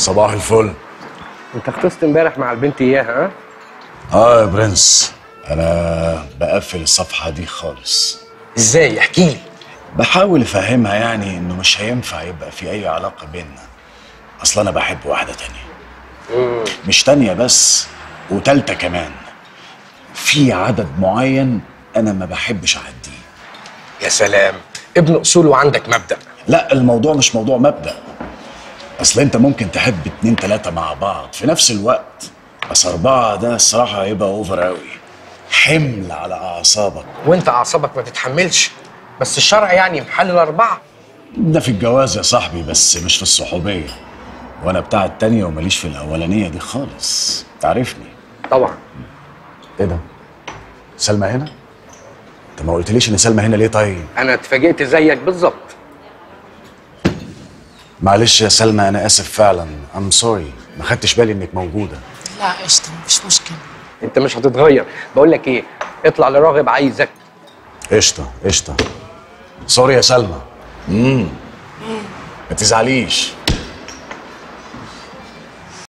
صباح الفل انت خطست امبارح مع البنت اياها ها اه يا برنس انا بقفل الصفحه دي خالص ازاي احكي لي بحاول افهمها يعني انه مش هينفع يبقى في اي علاقه بيننا اصل انا بحب واحده تانية مش تانية بس وتالتة كمان في عدد معين انا ما بحبش اعديه يا سلام ابن اصول وعندك مبدا لا الموضوع مش موضوع مبدأ اصل انت ممكن تحب اتنين تلاتة مع بعض في نفس الوقت بس اربعة ده الصراحة هيبقى اوفر قوي حمل على اعصابك وانت اعصابك ما تتحملش بس الشرع يعني محلل اربعه ده في الجواز يا صاحبي بس مش في الصحوبية وانا بتاع التانية وماليش في الاولانية دي خالص تعرفني طبعا ايه ده سلمى هنا انت ما قلتليش ان سلمى هنا ليه طيب انا اتفاجئت زيك بالظبط معلش يا سلمى انا اسف فعلا ام سوري ما خدتش بالي انك موجوده لا قشطة مفيش مشكلة انت مش هتتغير بقول لك ايه اطلع لراغب عايزك قشطه قشطه سوري يا سلمى امم ما تزعليش